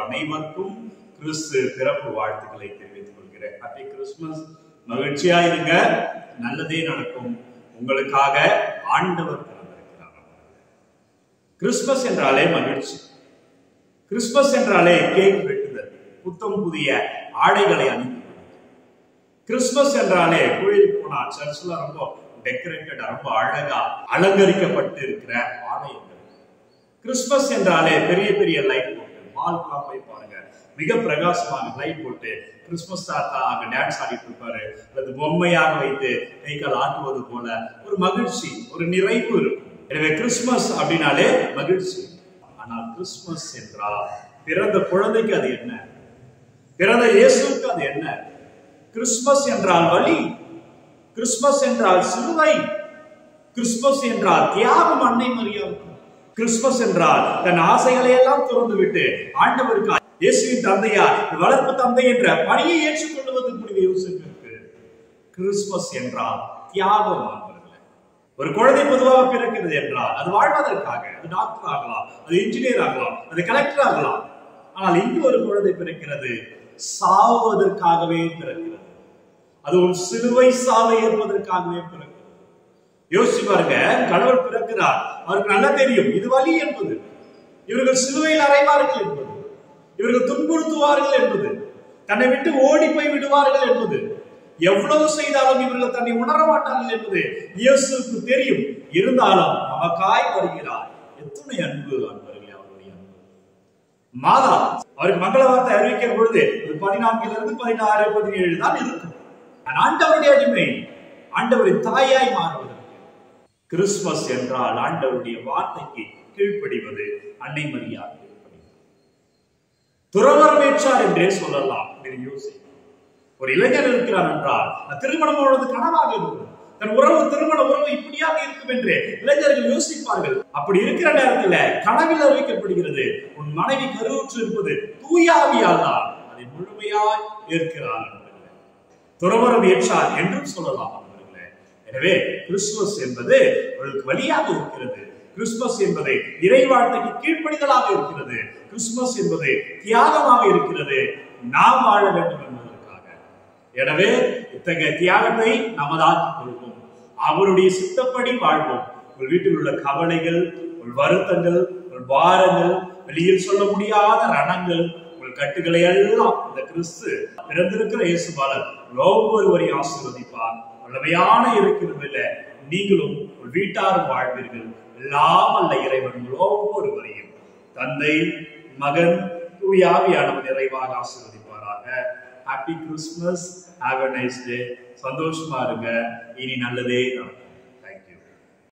அனைவருக்கும் கிறிஸ்து பிறப்பு வாழ்த்துக்களை தெரிவித்துக் கொள்கிறேன் ஹாப்பி கிறிஸ்துமஸ் மகிழ்ச்சியா இருங்க நல்லதே நடக்கும் உங்களுக்காக ஆண்டவர் பிறந்திருக்கிறார் கிறிஸ்துமஸ் என்றாலே மகிழ்ச்சி கிறிஸ்துமஸ் என்றாலே கேக் வெட்டுதல் புத்தம் புதிய ஆடைகளை அணிந்து கிறிஸ்துமஸ் என்றாலே கோயிலுக்கு போனா சர்ச்ல ரொம்ப டெக்கரேட்டடா ரொம்ப அழகா அலங்கரிக்கப்பட்டு இருக்கிற ஆலயங்கள் கிறிஸ்துமஸ் என்றாலே பெரிய பெரிய லைட் போட்டு மால்கெல்லாம் போய் பாருங்க மிக பிரகாசமான லைட் போட்டு கிறிஸ்துமஸ் தாத்தா அங்க டான்ஸ் ஆடிட்டு இருப்பாரு அல்லது பொம்மையாக வைத்து கை கால் ஆட்டுவது போல ஒரு மகிழ்ச்சி ஒரு நிறைவு இருக்கும் எனவே கிறிஸ்துமஸ் அப்படின்னாலே மகிழ்ச்சி ஆனால் கிறிஸ்துமஸ் என்றால் பிறந்த குழந்தைக்கு அது என்ன பிறந்த இயேசுக்கு அது என்ன கிறிஸ்துமஸ் என்றால் வழி கிறிஸ்துமஸ் என்றால் சிலுவை கிறிஸ்துமஸ் என்றால் தியாகம் அன்னை மரியாவுக்கும் கிறிஸ்துமஸ் என்றால் தன் ஆசைகளை எல்லாம் திறந்து விட்டு ஆண்டவருக்கு இயேசுவின் தந்தையா வளர்ப்பு தந்தை என்ற பணியை ஏற்றுக்கொள்வது புனித யோசிப்பிற்கு கிறிஸ்துமஸ் என்றால் தியாகம் ஆண்டவர்களே. ஒரு குழந்தை பொதுவாக பிறக்கிறது என்றால் அது வாழ்வதற்காக அது டாக்டர் ஆகலாம் அது இன்ஜினியர் ஆகலாம் அது கலெக்டர் ஆகலாம் ஆனால் இங்கு ஒரு குழந்தை பிறக்கிறது சாவதற்காகவே பிறக்கிறது அது ஒரு சிலுவை சாவை ஏற்பதற்காகவே பிறக்கிறது யோசிச்சு பாருங்க கடவுள் பிறக்கிறார் அவருக்கு நல்லா தெரியும் இது வலி என்பது இவர்கள் சிலுவையில் அறைவார்கள் என்பது இவர்கள் துன்புறுத்துவார்கள் என்பது தன்னை விட்டு ஓடி போய் விடுவார்கள் என்பது எவ்வளவு செய்தாலும் இவர்கள் தன்னை உணர மாட்டார்கள் என்பது இயேசுக்கு தெரியும் இருந்தாலும் நமக்காய் வருகிறார் எத்தனை அன்பு அன்பர்களே அவருடைய அன்பு மாதா அவருக்கு மங்கள வார்த்தை அறிவிக்கிற பொழுது ஒரு பதினான்குல இருந்து பதினாறு பதினேழு தான் இருக்கும் ஆனால் ஆண்டவருடைய அடிமை ஆண்டவரின் தாயாய் மாறுவதற்கு கிறிஸ்துமஸ் என்றால் ஆண்டவருடைய வார்த்தைக்கு கீழ்ப்படிவது அன்னை மரியா கீழ்ப்படிவது துறவரம் ஏற்றார் என்றே சொல்லலாம் அப்படின்னு யோசி ஒரு இளைஞர் இருக்கிறார் என்றால் அந்த திருமணம் அவரது கனவாக இருக்கும் தன் உறவு திருமண உறவு இப்படியாக இருக்கும் என்று இளைஞர்கள் யோசிப்பார்கள் அப்படி இருக்கிற நேரத்துல கனவில் அறிவிக்கப்படுகிறது உன் மனைவி கருவுற்று இருப்பது தூயாவியால் தான் அதை முழுமையாய் ஏற்கிறார் நண்பர்களே. துறவரம் ஏற்றார் என்றும் சொல்லலாம் நண்பர்களே. எனவே கிறிஸ்துமஸ் என்பது அவர்களுக்கு வழியாக இருக்கிறது கிறிஸ்துமஸ் என்பது இறைவாழ்த்தைக்கு கீழ்ப்படிதலாக இருக்கிறது கிறிஸ்துமஸ் என்பது தியாகமாக இருக்கிறது நாம் வாழ வேண்டும் என்பதற்காக எனவே இத்தகைய தியாகத்தை நமதாக்கிக் கொள்வோம் அவருடைய சித்தப்படி வாழ்வோம் உங்கள் வீட்டில் உள்ள கவலைகள் உங்கள் வருத்தங்கள் உங்கள் பாரங்கள் வெளியில் சொல்ல முடியாத ரணங்கள் உங்கள் கட்டுகளை எல்லாம் இந்த கிறிஸ்து பிறந்திருக்கிற இயேசுபாலர் ஒவ்வொருவரையும் ஆசீர்வதிப்பார் வல்லமையான இருக்கிறதில்ல நீங்களும் உங்கள் வீட்டாரும் வாழ்வீர்கள் எல்லாம் அல்ல இறைவன் உங்கள் ஒவ்வொருவரையும் தந்தை மகன் தூயாவியானவர் நிறைவாக ஆசீர்வதிப்பாராக happy Christmas have a nice day சந்தோஷமா இருங்க இனி நல்லதே நடக்கும்